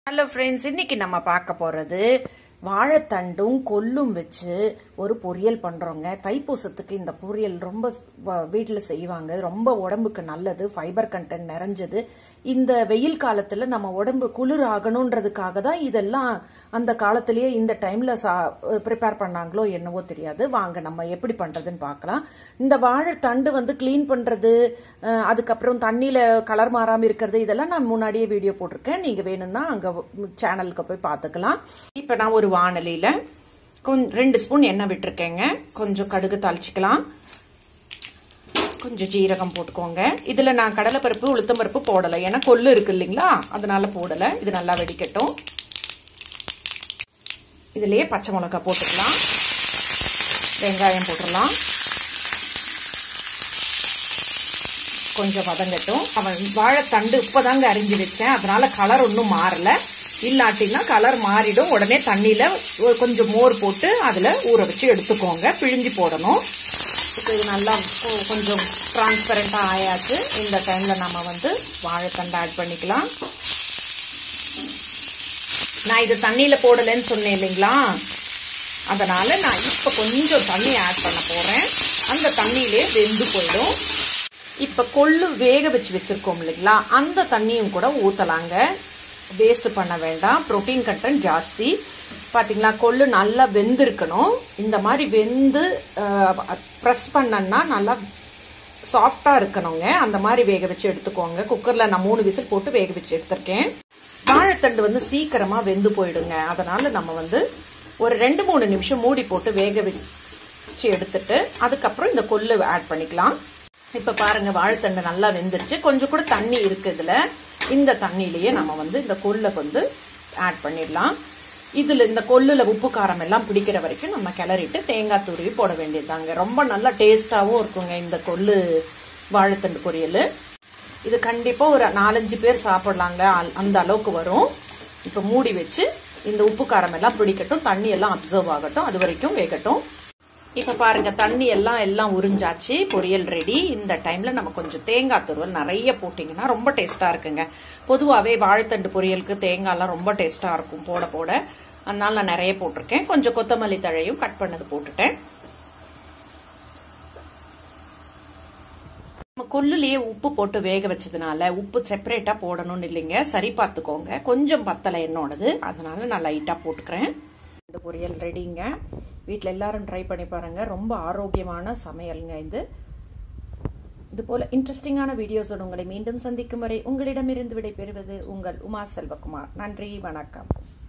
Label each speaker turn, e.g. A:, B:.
A: hello friends இன்னைக்கு நம்ம பார்க்க போறது வாழைத்தண்டும் கொல்லும் வச்சு ஒரு பொரியல் பண்றோங்க தைப்பூசத்துக்கு இந்த பொரியல் ரொம்ப வ- வீட்ல செய்வாங்க ரொம்ப உடம்புக்கு நல்லது ஃபைபர் கண்டென்ட் நிறைஞ்சது இந்த வெயில் காலத்துல நம்ம உடம்பு குளிர் ஆகணுன்றதுக்காக தான் இதெல்லாம் அந்த காலத்திலேயே இந்த டைம்ல ப்ரிப்பேர் பண்ணாங்களோ என்னவோ தெரியாது வாங்க நம்ம எப்படி பண்றதுன்னு பார்க்கலாம் இந்த வாழைத்தண்டு வந்து க்ளீன் பண்றது அஹ், அதுக்கப்புறம் தண்ணியில கலர் மாறாம இருக்கிறது இதெல்லாம் நான் முன்னாடியே வீடியோ போட்டிருக்கேன் நீங்க வேணும்னா அங்க சேனலுக்கு போய் பார்த்துக்கலாம் இப்ப நான் ஒரு வானலியில கொஞ்சம் ரெண்டு ஸ்பூன் எண்ணெய் விட்டுருக்கேங்க கொஞ்சம் கடுகு தாளிச்சுக்கலாம் கொஞ்சம் ஜீரகம் போட்டுக்கோங்க இதுல நான் கடலைப்பருப்பு உளுத்தம்பருப்பு போடலை ஏன்னா கொள்ளு இருக்கு இல்லைங்களா அதனால போடல இது நல்லா வெடிக்கட்டும் இதுலயே பச்சை மிளகாய் போட்டுக்கலாம் வெங்காயம் போட்டுடலாம் கொஞ்சம் வதங்கட்டும் அவன் வாழைத்தண்டு இப்பதாங்க அரிஞ்சு வச்சேன் அதனால கலர் ஒன்றும் மாறல இல்லாட்டினா கலர் மாறிடும் உடனே தண்ணியில ஒரு கொஞ்சம் மோர் போட்டு அதுல ஊற வச்சு எடுத்துக்கோங்க பிழிஞ்சு போடணும் இப்போ இது நல்லா கொ- கொஞ்சம் டிரான்ஸ்பரண்டா ஆயாச்சு இந்த டைம்ல நம்ம வந்து வாழைத்தண்டை ஆட் பண்ணிக்கலாம் நான் இது தண்ணியில போடலைன்னு சொன்னேன் இல்லைங்களா அதனால நான் இப்ப கொஞ்சம் தண்ணி ஆட் பண்ண போறேன் அந்த தண்ணியிலே வெந்து போயிடும் இப்ப கொள்ளு வேக வச்சு வச்சிருக்கோம் இல்லைங்களா அந்த தண்ணியும் கூட ஊத்தலாங்க வேஸ்ட் பண்ண வேண்டாம் புரோட்டீன் கண்டென்ட் ஜாஸ்தி பாத்தீங்களா கொள்ளு நல்லா வெந்திருக்கணும் இந்த மாதிரி வெந்து ப்ரெஸ் பண்ணனா நல்லா சாஃப்டா இருக்கணுங்க அந்த மாதிரி வேக வச்சு எடுத்துக்கோங்க குக்கர்ல நான் மூணு விசில் போட்டு வேக வச்சு எடுத்திருக்கேன் வாழைத்தண்டு வந்து சீக்கிரமா வெந்து போயிடுங்க அதனால நம்ம வந்து ஒரு ரெண்டு மூணு நிமிஷம் மூடி போட்டு வேக வச்சு எடுத்துட்டு அதுக்கப்புறம் இந்த கொள்ளு ஆட் பண்ணிக்கலாம் இப்ப பாருங்க வாழைத்தண்டு நல்லா வெந்துருச்சு கொஞ்சம் கூட தண்ணி இருக்கு இதுல இந்த தண்ணியிலேயே நம்ம வந்து இந்த கொள்ளை வந்து ஆட் பண்ணிடலாம் இதுல இந்த கொள்ளுல உப்பு காரம் எல்லாம் பிடிக்கிற வரைக்கும் நம்ம கிளறிட்டு தேங்காய் துருவி போட வேண்டியதுதாங்க ரொம்ப நல்லா டேஸ்டாவும் இருக்குங்க இந்த கொள்ளு வாழைத்தண்டு பொரியல் இது கண்டிப்பா ஒரு நாலஞ்சு பேர் சாப்பிடலாங்க அ- அந்த அளவுக்கு வரும் இப்ப மூடி வச்சு இந்த உப்பு காரம் எல்லாம் பிடிக்கட்டும் தண்ணி எல்லாம் அப்சர்வ் ஆகட்டும் அது வரைக்கும் வேகட்டும் இப்ப பாருங்க தண்ணி எல்லாம் எல்லாம் உறிஞ்சாச்சு பொரியல் ரெடி இந்த டைம்ல நம்ம கொஞ்சம் தேங்காய் துருவல் நிறைய போட்டீங்கன்னா ரொம்ப டேஸ்டா இருக்குங்க பொதுவாவே வாழைத்தண்டு பொரியலுக்கு தேங்காய் எல்லாம் ரொம்ப டேஸ்டா இருக்கும் போட போட அதனால நான் நிறைய போட்டிருக்கேன் கொஞ்சம் கொத்தமல்லி தழையும் கட் பண்ணது போட்டுட்டேன் நம்ம கொல்லுலயே உப்பு போட்டு வேக வச்சதுனால உப்பு செப்பரேட்டா போடணும்னு இல்லைங்க சரி பார்த்துக்கோங்க கொஞ்சம் பத்தலை என்னோடது அதனால நான் லைட்டா போட்டுக்கிறேன் இந்த பொரியல் ரெடிங்க வீட்டில் எல்லாரும் ட்ரை பண்ணி பாருங்க ரொம்ப ஆரோக்கியமான சமையலுங்க இது இது போல இன்ட்ரெஸ்டிங்கான வீடியோஸோடு உங்களை மீண்டும் சந்திக்கும் வரை உங்களிடமிருந்து விடைபெறுவது உங்கள் உமா செல்வகுமார் நன்றி வணக்கம்